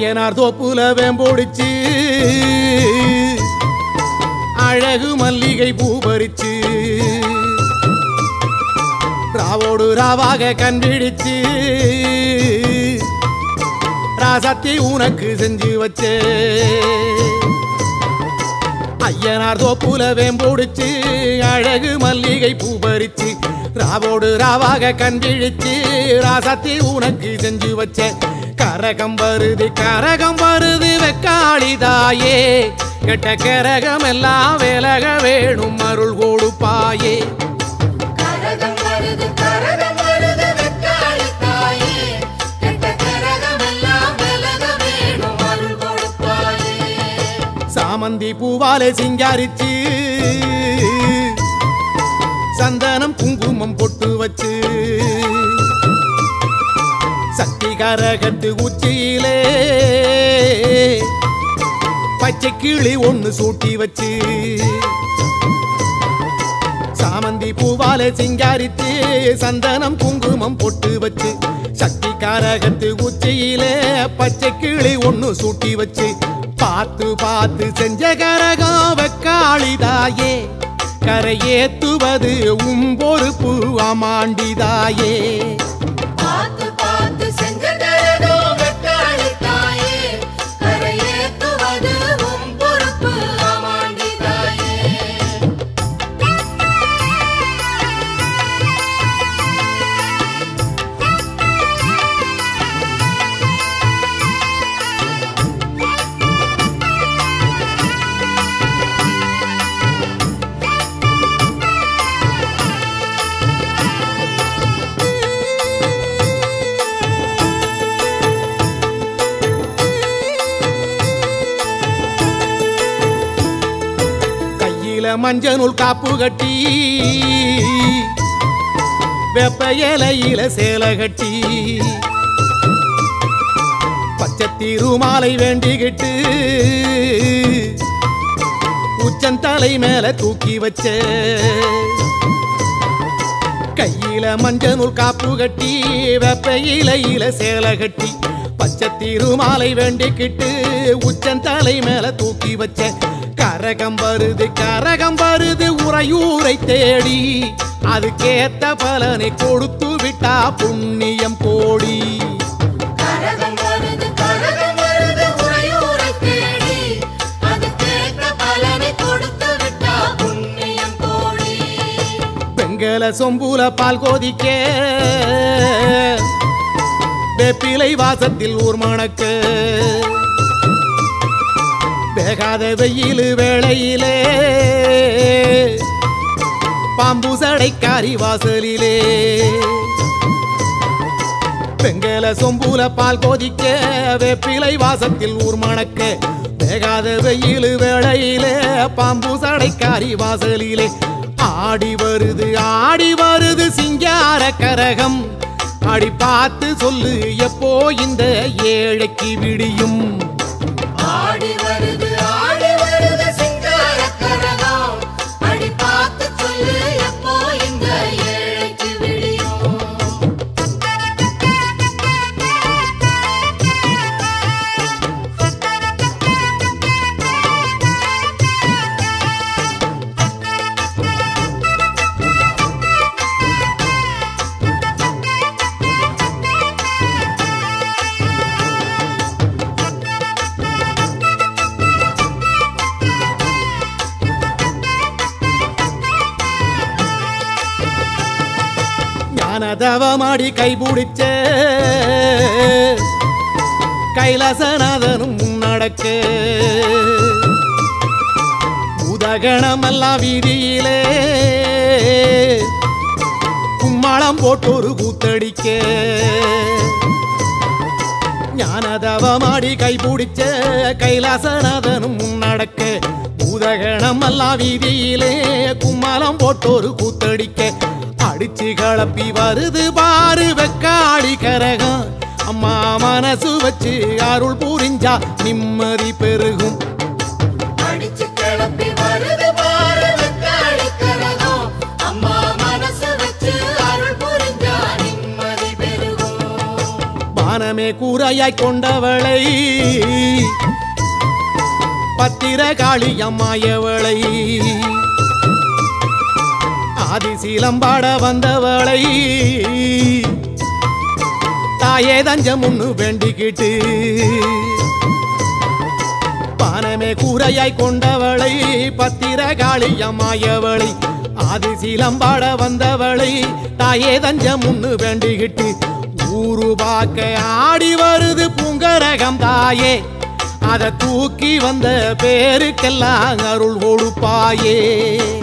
ஐயனார் தோப்புல வேம்போடிச்சு அழகு மல்லிகை பூ பறிச்சு ராவோடு ராவாக கண்பிடிச்சு ராசத்தி உனக்கு செஞ்சு வச்சே ஐயனார் தோப்புல வேம்போடிச்சு அழகு மல்லிகை பூ பறிச்சு ராவோடு ராவாக கண்பிழிச்சு ராசத்தி உனக்கு செஞ்சு வச்ச கரகம் வருது கரகம் வருது வெக்காளி தாயே கெட்ட கரகம் எல்லாம் விலக வேணும் அருள் கொடுப்பாயே கரகம் வருது கரகம் வருது வெக்காளி தாயே கெட்ட கரகமெல்லாம் விலக வேணும் அருள் கொடுப்பாயே சாமந்தி பூவாலே சிங்காரிச்சு சந்தனம் குங்குமம் பொட்டு வச்சு சக்தி கரகத்து உச்சியிலே பச்சை கிளி ஒண்ணு சூட்டி வச்சு சாமந்தி பூவாலே சிங்காரித்து சந்தனம் குங்குமம் பொட்டு வச்சு சக்தி காரகத்து உச்சியிலே பச்சை கிளி ஒண்ணு சூட்டி வச்சு பார்த்து பார்த்து செஞ்ச கரகம் வெக்காளிதாயே கரையேத்துவது உம் பொறுப்பு அமாண்டிதாயே பார்த்து பார்த்து செஞ்ச கரகம் வெக்காளி தாயே கரையேத்துவது உம் பொறுப்பு ஆமாண்டி தாயே கையில மஞ்ச நூல் காப்பு கட்டி வெப்ப இலையில சேலை கட்டி பச்சை திருமாலை வேண்டிக்கிட்டு உச்சந்தலை மேல தூக்கி வச்ச கையில மஞ்ச நூல் காப்பு கட்டி வெப்ப இலையில சேலை கட்டி பச்சை திருமாலை வேண்டிக்கிட்டு உச்சந்தலை மேல தூக்கி வச்ச கரகம் வருது கரகம் வருது உறையூரை தேடி அதுக்கேத்த பலனை கொடுத்து விட்டா புண்ணியம் கோடி கரகம் வருது கரகம் வருது உறையூரை தேடி அதுக்கேற்ற பலனை கொடுத்து விட்டா புண்ணியம் கோடி பெங்கல சொம்புல பால் கோதிக்க வேப்பிலை வாசத்தில் ஊர் மணக்க வேகாத வெயில் வேளையிலே பாம்பு சடைக்காரி வாசலிலே பெங்கல சொம்புல பால் கோதிக்க வேப்பிலை வாசத்தில் ஊர் மணக்க வேகாத வெயில் வேளையிலே பாம்பு சடைக்காரி வாசலிலே ஆடி வருது ஆடி வருது சிங்கார கரகம் அடி பார்த்து சொல்லு எப்போ இந்த ஏழைக்கு விடியும் ஆடி வருது ஆடி வருது சிங்கார கரகம் அடி பார்த்து சொல்லு எப்போ இந்த ஏழைக்கு விடியும் ஞானதவமாடி கைபிடிச்ச கைலாசநாதனும் முன்னடக்க உதகணமெல்லாம் வீதியிலே கும்மாளம் போட்டொரு கூத்தடிக்க ஞானதவமாடி கைபிடிச்ச கைலாசநாதனும் முன்னடக்க பூதகணம் எல்லாம் வீதியிலே கும்மாளம் போட்டொரு கூத்தடிக்க அடிச்சு கலப்பி வருது பாரு வெக்காளி கரகம் அம்மா மனசு வச்சு அருள் புரிஞ்சா நிம்மதி பெருகும் அடிச்சு கிளப்பி வருது பாரு வெக்காளி கரகம் அம்மா மனசு வச்சு அருள் புரிஞ்சா நிம்மதி பெருகும் வானமே பானமே கூரையாய் கொண்டவளை பத்திர காளி அம்மாயவளை ஆதிசீலம்பாட வந்தவளை தாயே தஞ்சம் ஒண்ணு வேண்டிக்கிட்டு பானமே கூரையாய் கொண்டவளை பத்திர காளி அம்மாயவளை ஆதிசீலம்பாட வந்தவளை தாயே தஞ்சம் ஒண்ணு வேண்டிக்கிட்டு ஊரு பார்க்க ஆடி வருது பூங்கரகம் தாயே அதை தூக்கி வந்த பேருக்கெல்லாம் அருள் கொடுப்பாயே